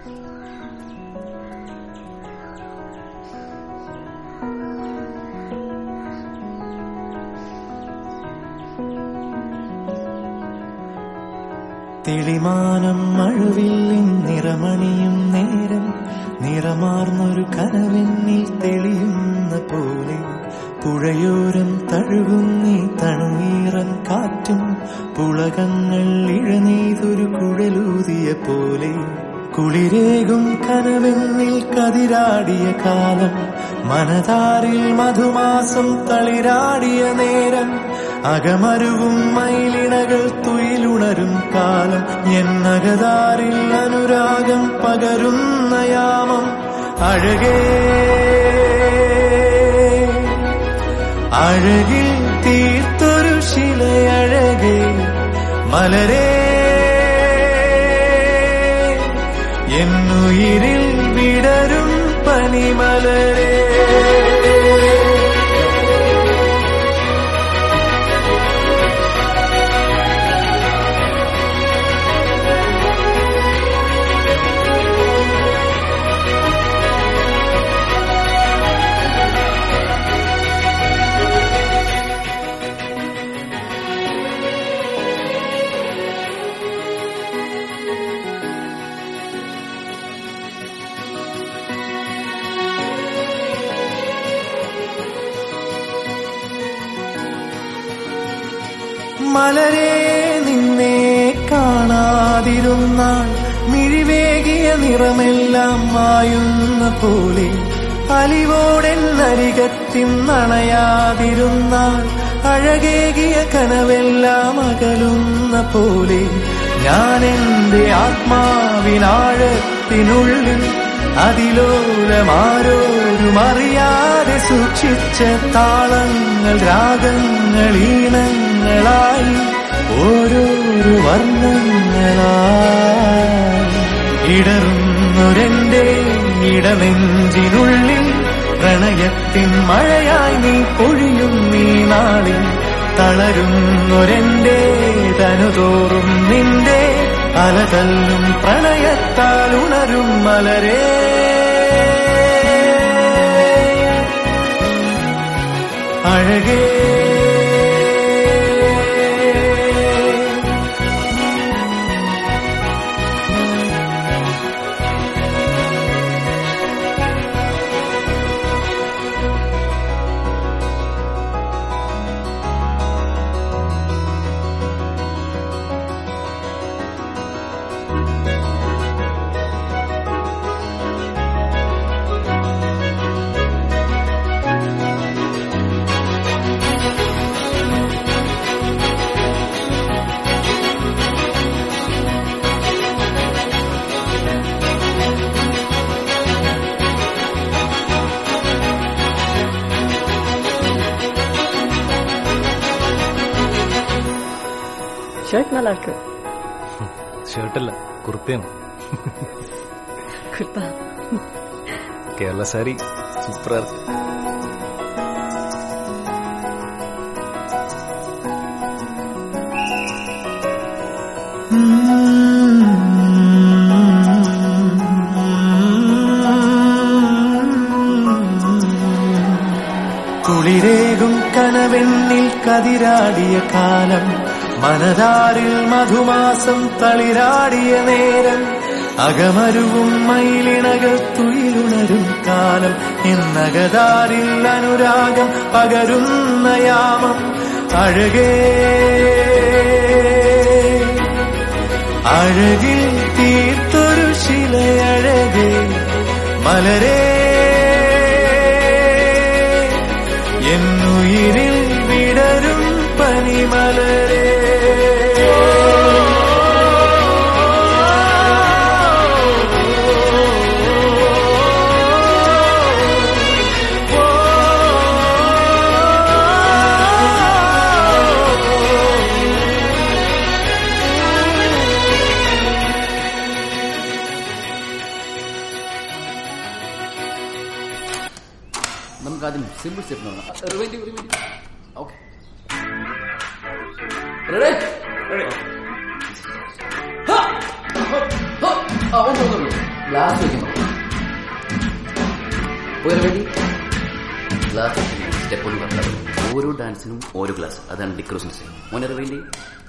തെളിമാനം മഴവില്ലിൻ നിറമണിയും നേരം നിറമാർന്നൊരു കനവെന്നിൽ തെളിയുന്ന പോലെ പുഴയോരം തഴുകുന്നീ തണുനീറൻ കാറ്റും പുളകങ്ങൾ ഇഴനീതൊരു കുഴലൂതിയ പോലെ കുളിരേകും കനവെന്നിൽ കതിരാടിയ കാലം മനതാരിൽ മധുമാസം തളിരാടിയ നേരം അകമരുവും മയിലിണകൾ തുയിലുണരും കാലം എന്നകതാരിൽ അനുരാഗം പകരുന്ന യാമം അഴകേ അഴകിൽ തീർത്തൊരു ശിലയഴകേ മലരേ എന്നുയിരിൽ വിടരും പനിമലരേ മലരെ നിന്നെ കാണാതിരുന്നാൽ മിഴിവേകിയ നിറമെല്ലാം മായുന്ന പോലെ അലിവോടെന്നരികത്തിൻ നണയാതിരുന്നാൽ അഴകേകിയ കനവെല്ലാം അകലുന്ന പോലെ ഞാൻ എന്റെ ആത്മാവിനാഴത്തിനുള്ളിൽ അതിലോലമാരോരും അറിയാതെ സൂക്ഷിച്ച താളങ്ങൾ രാഗങ്ങൾ ഈണങ്ങളായി ഓരോരോ വർണ്ണങ്ങളായി ഇടറുന്നൊരെന്റെ ഇടനെഞ്ചിനുള്ളിൽ പ്രണയത്തിൻ മഴയായി നീ പൊഴിയും നീ നാളിൽ തളരുന്നൊരെന്റെ തനുതോറും നിന്റെ അലതല്ലും പ്രണയത്താൽ ഉണരും മലരേ അഴകേ ஷர்ட் நல்லா இருக்கு ഷർട്ടല്ല കുർത്തയാണ് குர்தா കേരള സാരി സൂപ്പറാ ഇருக்கு കുളിരേകും കനവെണ്ണിൽ കതിരാടിയ കാലം മനതാരിൽ മധുമാസം തളിരാടിയ നേരം അകമരുവും മയിലിണകൾ തുയിലുണരും കാലം എന്നകതാരിൽ അനുരാഗം പകരുന്ന യാമം അഴകേ അഴകിൽ തീർത്തൊരു ശിലയഴകേ മലരേ എന്നുയിരിൽ വിടരും പനിമലരേ നമുക്ക് ആദ്യം സിമ്പിൾ സ്റ്റെപ്പ് നോക്കാം rewind rewind okay ready ready ഒന്ന് ഒന്ന് ഗ്ലാസ് വെക്കുന്നു ഒരു വേണ്ടി ഗ്ലാസ് സ്റ്റെപ്പ് ഒന്ന് പറഞ്ഞാൽ ഓരോ ഡാൻസിനും ഓരോ ഗ്ലാസ് അതാണ് ഡിക്രോസിന് മോനെ വേണ്ടി